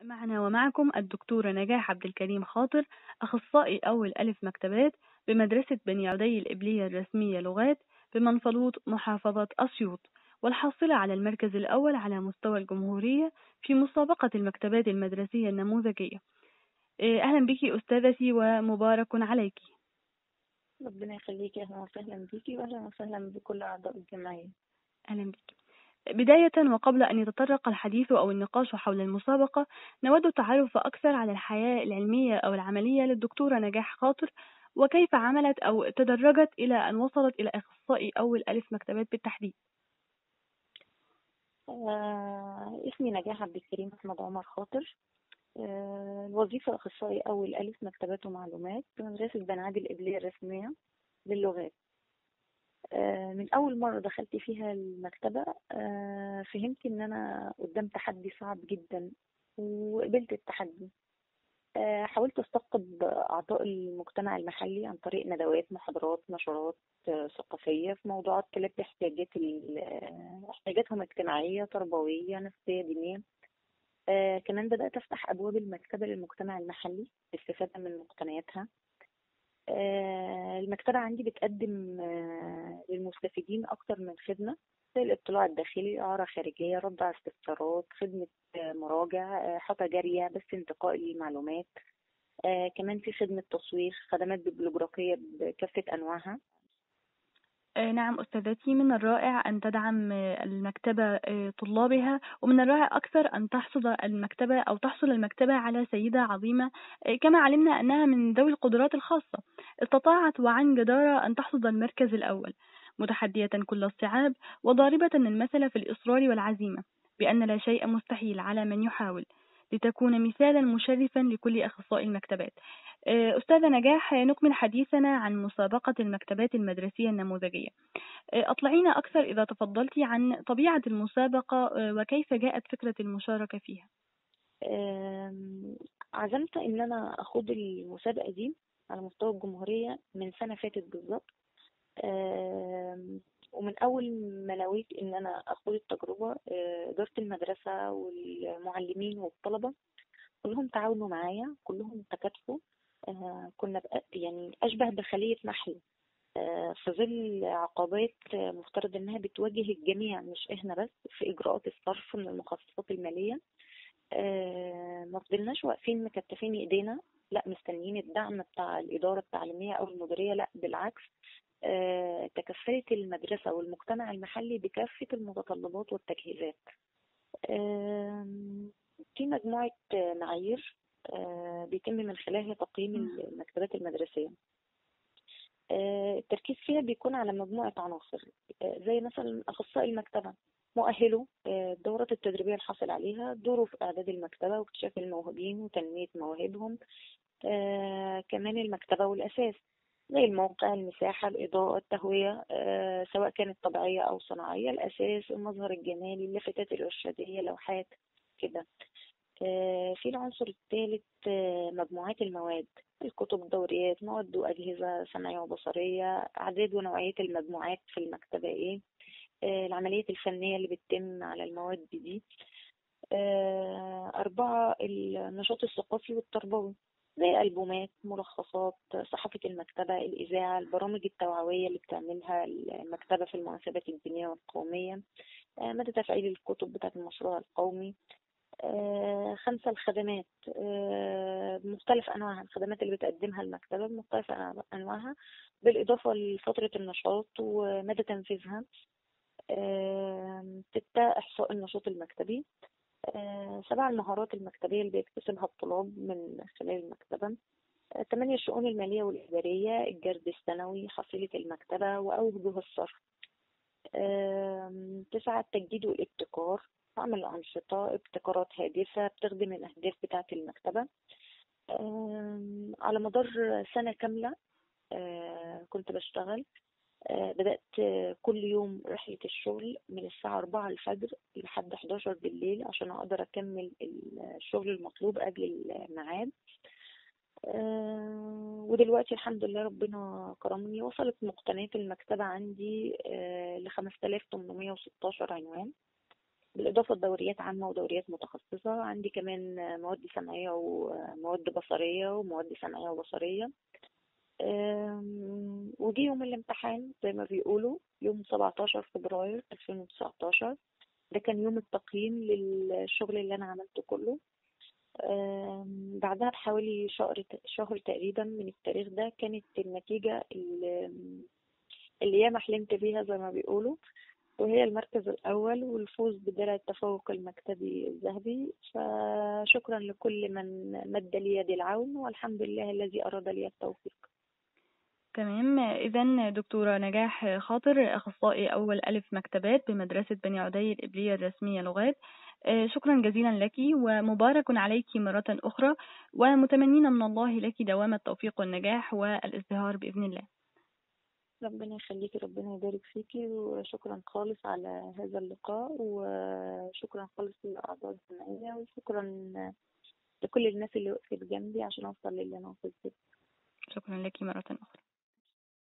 معنا ومعكم الدكتورة نجاح عبد الكريم خاطر أخصائي أول ألف مكتبات بمدرسة بني عدي الإبلية الرسمية لغات بمنفلوط محافظة أسيوط والحاصلة على المركز الأول على مستوى الجمهورية في مسابقة المكتبات المدرسية النموذجية إيه، أهلا بك أستاذتي ومبارك عليك ربنا يخليكي أهلا وسهلا بيكي وأهلا وسهلا بكل أعضاء الجمعية أهلا بك بداية وقبل أن يتطرق الحديث أو النقاش حول المسابقة نود التعرف أكثر على الحياة العلمية أو العملية للدكتورة نجاح خاطر وكيف عملت أو تدرجت إلى أن وصلت إلى إخصائي أول ألف مكتبات بالتحديد آه اسمي نجاح عبد الكريم أحمد عمر خاطر آه الوظيفة أخصائي أول ألف مكتبات ومعلومات بمدرسة بنعادي الإبلية الرسمية للغات آه، من أول مرة دخلت فيها المكتبة آه، فهمت إن أنا قدام تحدي صعب جدا وقبلت التحدي آه، حاولت استقطب أعضاء المجتمع المحلي عن طريق ندوات محاضرات نشرات ثقافية في موضوعات تلبي احتياجات احتياجاتهم اجتماعية تربوية نفسية دينية كمان بدأت أفتح أبواب المكتبة للمجتمع المحلي للاستفادة من مقتنياتها آه، المكتبة عندي بتقدم آه، للمستفيدين أكتر من خدمة زي الاطلاع الداخلي إعارة خارجية رد على استفسارات خدمة آه، مراجع حطة جارية بس انتقاء للمعلومات كمان في خدمة تصوير خدمات ببلوجرافية بكافة أنواعها آه، نعم أستاذتي من الرائع أن تدعم آه، المكتبة آه، طلابها ومن الرائع أكثر أن تحصل المكتبة أو تحصل المكتبة على سيدة عظيمة كما علمنا أنها من ذوي القدرات الخاصة استطاعت وعن جدارة أن تحصد المركز الأول متحدية كل الصعاب وضاربة المثل في الإصرار والعزيمة بأن لا شيء مستحيل على من يحاول لتكون مثالا مشرفا لكل أخصائي المكتبات آه، أستاذة نجاح نكمل حديثنا عن مسابقة المكتبات المدرسية النموذجية آه، أطلعينا أكثر إذا تفضلتي عن طبيعة المسابقة آه، وكيف جاءت فكرة المشاركة فيها عزمت إن أنا أخوض المسابقة دي على مستوى الجمهورية من سنة فاتت بالظبط ومن أول ما نويت إن أنا أخوض التجربة إدارة المدرسة والمعلمين والطلبة كلهم تعاونوا معايا كلهم تكاتفوا آه، كنا يعني أشبه بخلية نحل آه، في ظل عقبات مفترض انها بتواجه الجميع مش احنا بس في اجراءات الصرف من المخصصات الماليه آه، ما فضلناش واقفين مكتفين ايدينا لا مستنيين الدعم بتاع الاداره التعليميه او المديريه لا بالعكس تكفلت المدرسه والمجتمع المحلي بكافه المتطلبات والتجهيزات في مجموعه معايير آه، بيتم من خلالها تقييم المكتبات المدرسية آه، التركيز فيها بيكون على مجموعة عناصر آه، زي مثلا أخصائي المكتبة مؤهله الدورات التدريبية الحاصل عليها دوره في إعداد المكتبة واكتشاف الموهوبين وتنمية مواهبهم كمان المكتبة والأساس زي الموقع المساحة الإضاءة التهوية سواء كانت طبيعية أو صناعية الأساس المظهر الجمالي اللافتات الإرشادية لوحات كده آه، في العنصر الثالث آه، مجموعات المواد الكتب دوريات مواد وأجهزة سمعية وبصرية أعداد ونوعية المجموعات في المكتبة إيه آه، العملية الفنية اللي بتتم على المواد دي أربعة النشاط الثقافي والتربوي زي ألبومات ملخصات صحافة المكتبة الإذاعة البرامج التوعوية اللي بتعملها المكتبة في المناسبات الدينية والقومية مدى تفعيل الكتب بتاعة المشروع القومي آه، خمسة الخدمات آه، بمختلف أنواعها الخدمات اللي بتقدمها المكتبة بمختلف أنواعها بالإضافة لفترة النشاط ومدى تنفيذها آه، ستة إحصاء النشاط المكتبي سبع المهارات المكتبية اللي بيكتسبها الطلاب من خلال المكتبة ثمانية الشؤون المالية والإدارية الجرد السنوي حصيلة المكتبة وأوجه الصرف تسعة التجديد والابتكار بعمل أنشطة ابتكارات هادفة بتخدم الأهداف بتاعة المكتبة على مدار سنة كاملة كنت بشتغل بدأت كل يوم رحلة الشغل من الساعة 4 الفجر لحد 11 بالليل عشان أقدر أكمل الشغل المطلوب قبل الميعاد ودلوقتي الحمد لله ربنا كرمني وصلت مقتنيات المكتبة عندي ل 5816 عنوان بالإضافة لدوريات عامة ودوريات متخصصة عندي كمان مواد سمعية ومواد بصرية ومواد سمعية وبصرية أم، وجي يوم الامتحان زي ما بيقولوا يوم 17 فبراير 2019 ده كان يوم التقييم للشغل اللي أنا عملته كله أم، بعدها بحوالي شهر شهر تقريبا من التاريخ ده كانت النتيجة اللي اللي ياما حلمت بيها زي ما بيقولوا وهي المركز الأول والفوز بدرع التفوق المكتبي الذهبي فشكرا لكل من مد لي يد العون والحمد لله الذي أراد لي التوفيق تمام إذا دكتورة نجاح خاطر أخصائي أول ألف مكتبات بمدرسة بني عدي الإبلية الرسمية لغات آه، شكرا جزيلا لك ومبارك عليك مرة أخرى ومتمنين من الله لك دوام التوفيق والنجاح والازدهار بإذن الله ربنا يخليكي ربنا يبارك فيكي وشكرا خالص على هذا اللقاء وشكرا خالص للأعضاء الجمعية وشكرا لكل الناس اللي وقفت جنبي عشان أوصل للي أنا وصلت له. شكرا لك مرة أخرى